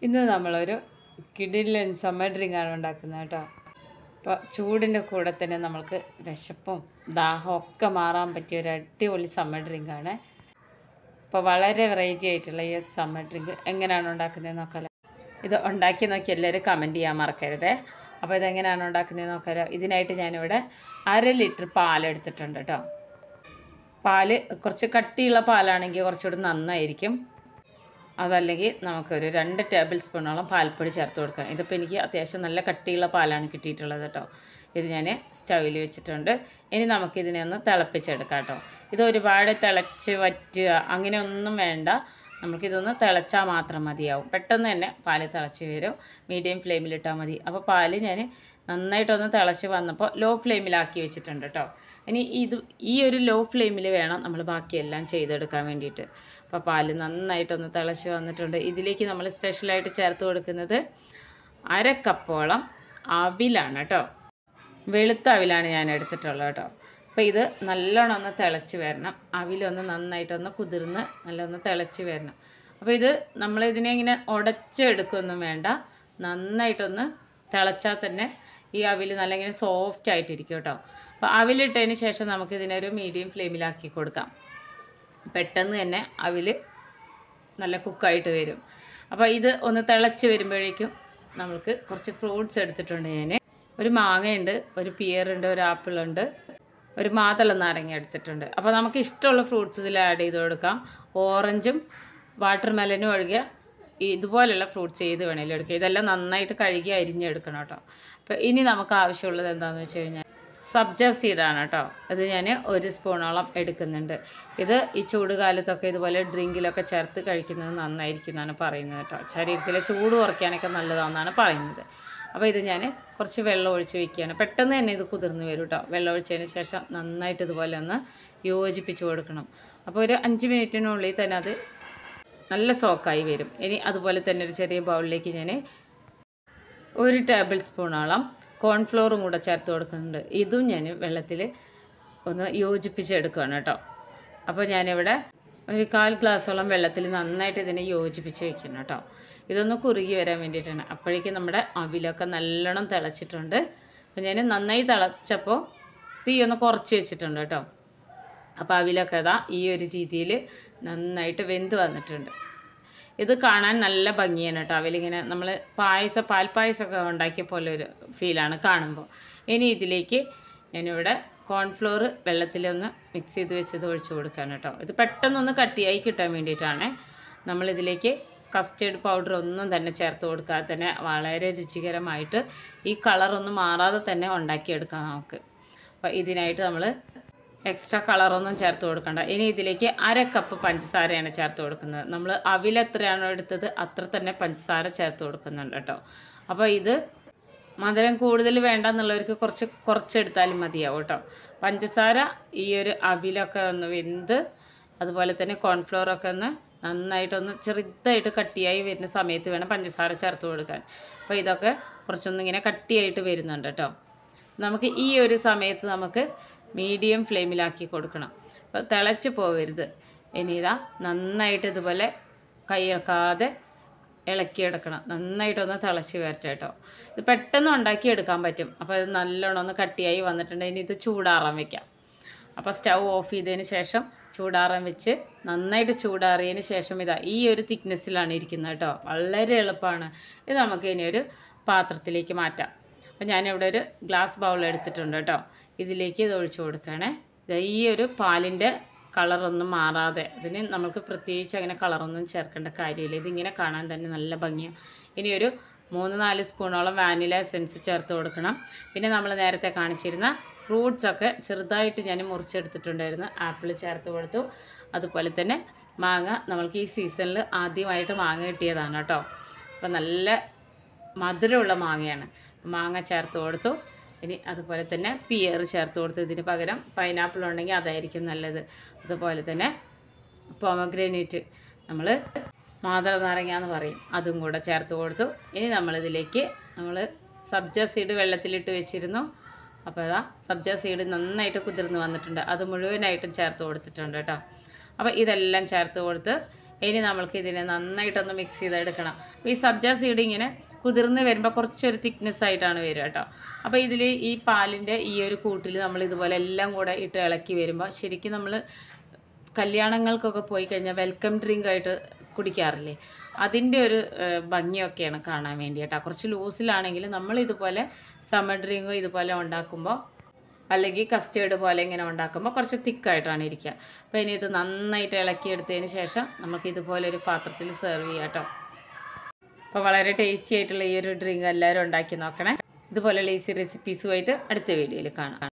ഇന്ന് നമ്മളൊരു കിടിലൻ സമ്മർ ഡ്രിങ്കാണ് ഉണ്ടാക്കുന്നത് കേട്ടോ അപ്പോൾ ചൂടിൻ്റെ കൂടെ തന്നെ നമ്മൾക്ക് വിശപ്പും ദാഹവും ഒക്കെ മാറാൻ പറ്റിയ ഒരു അടിപൊളി സമ്മർ ഡ്രിങ്കാണ് അപ്പോൾ വളരെ വെറൈറ്റി ആയിട്ടുള്ള ഈ സമ്മർ ഡ്രിങ്ക് എങ്ങനെയാണ് ഉണ്ടാക്കുന്നത് നോക്കാലോ ഇത് ഉണ്ടാക്കി നോക്കി എല്ലാവരും കമൻറ്റ് ചെയ്യാൻ മറക്കരുതേ അപ്പോൾ ഇതെങ്ങനെയാണ് ഉണ്ടാക്കുന്നത് നോക്കാലോ ഇതിനായിട്ട് ഞാനിവിടെ അര ലിറ്റർ പാലെടുത്തിട്ടുണ്ട് കേട്ടോ പാല് കുറച്ച് കട്ടിയുള്ള പാലാണെങ്കിൽ കുറച്ചുകൂടി നന്നായിരിക്കും അതല്ലെങ്കിൽ നമുക്കൊരു രണ്ട് ടേബിൾ സ്പൂണോളം പാൽപ്പൊടി ചേർത്ത് കൊടുക്കാം ഇതിപ്പോൾ എനിക്ക് അത്യാവശ്യം നല്ല കട്ടിയുള്ള പാലാണ് കിട്ടിയിട്ടുള്ളത് കേട്ടോ ഇത് ഞാൻ സ്റ്റൗവിൽ വെച്ചിട്ടുണ്ട് ഇനി നമുക്കിതിനെ ഒന്ന് തിളപ്പിച്ചെടുക്കാം കേട്ടോ ഇത് ഒരുപാട് തിളച്ച് വറ്റുക അങ്ങനെ ഒന്നും വേണ്ട നമുക്കിതൊന്ന് തിളച്ചാൽ മാത്രം മതിയാവും പെട്ടെന്ന് തന്നെ പാല് തിളച്ച് വരും മീഡിയം ഫ്ലെയിമിലിട്ടാൽ മതി അപ്പോൾ പാല് ഞാൻ നന്നായിട്ടൊന്ന് തിളച്ച് വന്നപ്പോൾ ലോ ഫ്ലെയിമിലാക്കി വെച്ചിട്ടുണ്ട് കേട്ടോ ഇനി ഇത് ഈ ഒരു ലോ ഫ്ലെയിമിൽ വേണം നമ്മൾ ബാക്കിയെല്ലാം ചെയ്തെടുക്കാൻ വേണ്ടിയിട്ട് അപ്പോൾ പാല് നന്നായിട്ടൊന്ന് തിളച്ച് വന്നിട്ടുണ്ട് ഇതിലേക്ക് നമ്മൾ സ്പെഷ്യലായിട്ട് ചേർത്ത് കൊടുക്കുന്നത് അര കപ്പോളം അവിലാണ് കേട്ടോ വെളുത്ത അവിലാണ് ഞാൻ എടുത്തിട്ടുള്ളത് കേട്ടോ അപ്പോൾ ഇത് നല്ലോണം ഒന്ന് തിളച്ച് വരണം അവിലൊന്ന് നന്നായിട്ടൊന്ന് കുതിർന്ന് നല്ലൊന്ന് തിളച്ച് വരണം അപ്പോൾ ഇത് നമ്മളിതിനെ ഇങ്ങനെ ഉടച്ചെടുക്കൊന്നും വേണ്ട നന്നായിട്ടൊന്ന് തിളച്ചാൽ തന്നെ ഈ അവിൽ നല്ല ഇങ്ങനെ സോഫ്റ്റ് ആയിട്ടിരിക്കും കേട്ടോ അപ്പോൾ അവിലിട്ടതിന് ശേഷം നമുക്കിതിനൊരു മീഡിയം ഫ്ലെയിമിലാക്കി കൊടുക്കാം പെട്ടെന്ന് തന്നെ അവിൽ നല്ല കുക്കായിട്ട് വരും അപ്പോൾ ഇത് ഒന്ന് തിളച്ച് വരുമ്പോഴേക്കും നമുക്ക് കുറച്ച് ഫ്രൂട്ട്സ് എടുത്തിട്ടുണ്ട് ഞാൻ ഒരു മാങ്ങയുണ്ട് ഒരു പിയറുണ്ട് ഒരു ആപ്പിളുണ്ട് ഒരു മാതള നാരങ്ങ എടുത്തിട്ടുണ്ട് അപ്പോൾ നമുക്ക് ഇഷ്ടമുള്ള ഫ്രൂട്ട്സ് ഇതിൽ ആഡ് ചെയ്ത് കൊടുക്കാം ഓറഞ്ചും വാട്ടർ മെലനും ഒഴികെ ഇതുപോലുള്ള ഫ്രൂട്ട്സ് ഏത് വേണേലും എടുക്കുക ഇതെല്ലാം നന്നായിട്ട് കഴുകി അരിഞ്ഞെടുക്കണം കേട്ടോ അപ്പോൾ ഇനി നമുക്ക് ആവശ്യമുള്ളത് എന്താണെന്ന് വെച്ച് കഴിഞ്ഞാൽ സബ്ജ സീഡാണ് കേട്ടോ ഇത് ഞാൻ ഒരു സ്പൂണോളം എടുക്കുന്നുണ്ട് ഇത് ഈ ചൂട് കാലത്തൊക്കെ ഇതുപോലെ ഡ്രിങ്കിലൊക്കെ ചേർത്ത് കഴിക്കുന്നത് നന്നായിരിക്കും എന്നാണ് പറയുന്നത് കേട്ടോ ശരീരത്തിലെ ചൂട് കുറയ്ക്കാനൊക്കെ നല്ലതാണെന്നാണ് പറയുന്നത് അപ്പോൾ ഇത് ഞാൻ കുറച്ച് വെള്ളം ഒഴിച്ച് വയ്ക്കുകയാണ് പെട്ടെന്ന് തന്നെ ഇത് കുതിർന്ന് വരും കേട്ടോ വെള്ളം ഒഴിച്ചതിന് ശേഷം നന്നായിട്ട് ഇതുപോലെ ഒന്ന് യോജിപ്പിച്ച് കൊടുക്കണം അപ്പോൾ ഒരു അഞ്ച് മിനിറ്റിനുള്ളിൽ തന്നെ അത് നല്ല സോക്കായി വരും ഇനി അതുപോലെ തന്നെ ഒരു ചെറിയ ബൗളിലേക്ക് ഞാൻ ഒരു ടേബിൾ സ്പൂണോളം കോൺഫ്ലോറും കൂടെ ചേർത്ത് കൊടുക്കുന്നുണ്ട് ഇതും ഞാൻ വെള്ളത്തിൽ ഒന്ന് യോജിപ്പിച്ചെടുക്കുകയാണ് കേട്ടോ അപ്പോൾ ഞാനിവിടെ ഒരു കാൽ ഗ്ലാസ്സോളം വെള്ളത്തിൽ നന്നായിട്ട് ഇതിനെ യോജിപ്പിച്ച് വെക്കണം കേട്ടോ ഇതൊന്ന് കുറുകി വരാൻ വേണ്ടിയിട്ടാണ് അപ്പോഴേക്കും നമ്മുടെ അവിലൊക്കെ നല്ലോണം തിളച്ചിട്ടുണ്ട് അപ്പോൾ ഞാൻ നന്നായി തിളച്ചപ്പോൾ തീ ഒന്ന് കുറച്ച് വെച്ചിട്ടുണ്ട് കേട്ടോ അപ്പോൾ അവിലൊക്കെ ഇതാ ഈ ഒരു രീതിയിൽ നന്നായിട്ട് വെന്ത് വന്നിട്ടുണ്ട് ഇത് കാണാൻ നല്ല ഭംഗിയാണ് കേട്ടോ അവലിങ്ങനെ നമ്മൾ പായസ പാൽപ്പായസമൊക്കെ ഉണ്ടാക്കിയ പോലെ ഒരു ഫീലാണ് കാണുമ്പോൾ ഇനി ഇതിലേക്ക് ഞാനിവിടെ കോൺഫ്ലോർ വെള്ളത്തിലൊന്ന് മിക്സ് ചെയ്ത് വെച്ചത് ഒഴിച്ച് കൊടുക്കുകയാണ് കേട്ടോ ഇത് പെട്ടെന്നൊന്ന് കട്ടിയായി കിട്ടാൻ വേണ്ടിയിട്ടാണ് നമ്മളിതിലേക്ക് കസ്റ്റേർഡ് പൗഡർ ഒന്നും തന്നെ ചേർത്ത് കൊടുക്കാതെ തന്നെ വളരെ രുചികരമായിട്ട് ഈ കളറൊന്നും മാറാതെ തന്നെ ഉണ്ടാക്കിയെടുക്കാം നമുക്ക് അപ്പോൾ ഇതിനായിട്ട് നമ്മൾ എക്സ്ട്രാ കളറൊന്നും ചേർത്ത് കൊടുക്കണ്ട ഇനി ഇതിലേക്ക് അര കപ്പ് പഞ്ചസാരയാണ് ചേർത്ത് കൊടുക്കുന്നത് നമ്മൾ അവിൽ എത്രയാണോ എടുത്തത് അത്ര തന്നെ പഞ്ചസാര ചേർത്ത് കൊടുക്കുന്നുണ്ട് കേട്ടോ അപ്പോൾ ഇത് മധുരം കൂടുതൽ വേണ്ടെന്നുള്ളവർക്ക് കുറച്ച് കുറച്ചെടുത്താലും മതിയാവും കേട്ടോ പഞ്ചസാര ഈ ഒരു അവിലൊക്കെ ഒന്ന് വെന്ത് അതുപോലെ തന്നെ കോൺഫ്ലോറൊക്കെ ഒന്ന് നന്നായിട്ടൊന്ന് ചെറുതായിട്ട് കട്ടിയായി വരുന്ന സമയത്ത് വേണം പഞ്ചസാര ചേർത്ത് കൊടുക്കാൻ അപ്പോൾ ഇതൊക്കെ കുറച്ചൊന്നും ഇങ്ങനെ കട്ടിയായിട്ട് വരുന്നുണ്ട് കേട്ടോ നമുക്ക് ഈ ഒരു സമയത്ത് നമുക്ക് മീഡിയം ഫ്ലെയിമിലാക്കി കൊടുക്കണം അപ്പോൾ തിളച്ച് പോവരുത് ഇനി ഇതാ നന്നായിട്ട് ഇതുപോലെ കൈയിളക്കാതെ ഇളക്കിയെടുക്കണം നന്നായിട്ടൊന്ന് തിളച്ച് വരട്ടെ കേട്ടോ ഇത് പെട്ടെന്ന് ഉണ്ടാക്കിയെടുക്കാൻ പറ്റും അപ്പോൾ ഇത് നല്ലോണം ഒന്ന് കട്ടിയായി വന്നിട്ടുണ്ട് ഇനി ഇത് ചൂടാറാൻ വെക്കാം അപ്പോൾ സ്റ്റൗ ഓഫ് ചെയ്തതിന് ശേഷം ചൂടാറാൻ വെച്ച് നന്നായിട്ട് ചൂടാറിയതിന് ശേഷം ഇതാ ഈ ഒരു തിക്നെസ്സിലാണ് ഇരിക്കുന്നത് കേട്ടോ വളരെ എളുപ്പമാണ് ഇത് നമുക്ക് ഇനി ഒരു പാത്രത്തിലേക്ക് മാറ്റാം അപ്പോൾ ഞാനിവിടെ ഒരു ഗ്ലാസ് ബൗൾ എടുത്തിട്ടുണ്ട് കേട്ടോ ഇതിലേക്ക് ഇത് ഒഴിച്ചു കൊടുക്കുകയാണേ ഈ ഒരു പാലിൻ്റെ കളറൊന്നും മാറാതെ ഇതിന് നമുക്ക് പ്രത്യേകിച്ച് അങ്ങനെ കളറൊന്നും ചേർക്കേണ്ട കാര്യമില്ല ഇതിങ്ങനെ കാണാൻ തന്നെ നല്ല ഭംഗിയാണ് ഇനി ഒരു മൂന്ന് നാല് സ്പൂണോളം വാനില എസൻസ് ചേർത്ത് കൊടുക്കണം പിന്നെ നമ്മൾ നേരത്തെ കാണിച്ചിരുന്ന ഫ്രൂട്ട്സൊക്കെ ചെറുതായിട്ട് ഞാൻ മുറിച്ചെടുത്തിട്ടുണ്ടായിരുന്നു ആപ്പിൾ ചേർത്ത് കൊടുത്തു അതുപോലെ തന്നെ മാങ്ങ നമ്മൾക്ക് ഈ സീസണിൽ ആദ്യമായിട്ട് മാങ്ങ കിട്ടിയതാണ് കേട്ടോ അപ്പോൾ നല്ല മധുരമുള്ള മാങ്ങയാണ് മാങ്ങ ചേർത്ത് കൊടുത്തു ഇനി അതുപോലെ തന്നെ പിയർ ചേർത്ത് കൊടുത്തു ഇതിന് പകരം പൈനാപ്പിൾ ഉണ്ടെങ്കിൽ അതായിരിക്കും നല്ലത് അതുപോലെ തന്നെ പോമഗ്രാനൈറ്റ് നമ്മൾ മാതള നാരങ്ങ എന്ന് പറയും അതും കൂടെ ചേർത്ത് കൊടുത്തു ഇനി നമ്മളിതിലേക്ക് നമ്മൾ സബ്ജ സീഡ് വെള്ളത്തിലിട്ട് വെച്ചിരുന്നു അപ്പോൾ അതാ സബ്ജ സീഡ് നന്നായിട്ട് കുതിർന്ന് വന്നിട്ടുണ്ട് അത് മുഴുവനായിട്ടും ചേർത്ത് കൊടുത്തിട്ടുണ്ട് കേട്ടോ അപ്പോൾ ഇതെല്ലാം ചേർത്ത് കൊടുത്ത് ഇനി നമ്മൾക്ക് ഇതിനെ നന്നായിട്ടൊന്ന് മിക്സ് ചെയ്തെടുക്കണം അപ്പോൾ ഈ സബ്ജ സീഡ് ഇങ്ങനെ കുതിർന്ന് വരുമ്പോൾ കുറച്ചൊരു തിക്നെസ് ആയിട്ടാണ് വരിക കേട്ടോ അപ്പോൾ ഇതിൽ ഈ പാലിൻ്റെ ഈ ഒരു കൂട്ടിൽ നമ്മൾ ഇതുപോലെ എല്ലാം കൂടെ ഇട്ട് ഇളക്കി വരുമ്പോൾ ശരിക്കും നമ്മൾ കല്യാണങ്ങൾക്കൊക്കെ പോയി കഴിഞ്ഞാൽ വെൽക്കം ഡ്രിങ്ക് ആയിട്ട് കുടിക്കാറില്ലേ അതിൻ്റെ ഒരു ഏഹ്, ഭംഗിയൊക്കെയാണ് കാണാൻ വേണ്ടി കേട്ടോ കുറച്ച് ലൂസിലാണെങ്കിൽ നമ്മൾ ഇതുപോലെ സമ്മർ ഡ്രിങ്കോ ഇതുപോലെ ഉണ്ടാക്കുമ്പോൾ അല്ലെങ്കിൽ കസ്റ്റേർഡ് പോലെ ഇങ്ങനെ ഉണ്ടാക്കുമ്പോൾ കുറച്ച് തിക്കായിട്ടാണ് ഇരിക്കുക അപ്പോൾ ഇനി ഇത് നന്നായിട്ട് ഇളക്കിയെടുത്തതിന് ശേഷം നമുക്ക് ഇതുപോലെ ഒരു പാത്രത്തിൽ സെർവ് ചെയ്യാം കേട്ടോ അപ്പോൾ വളരെ ടേസ്റ്റി ആയിട്ടുള്ള ഈ ഒരു ഡ്രിങ്ക് എല്ലാവരും ഉണ്ടാക്കി നോക്കണേ ഇതുപോലെയുള്ള ഈസി റെസിപ്പീസുമായിട്ട് അടുത്ത വീഡിയോയിൽ കാണാം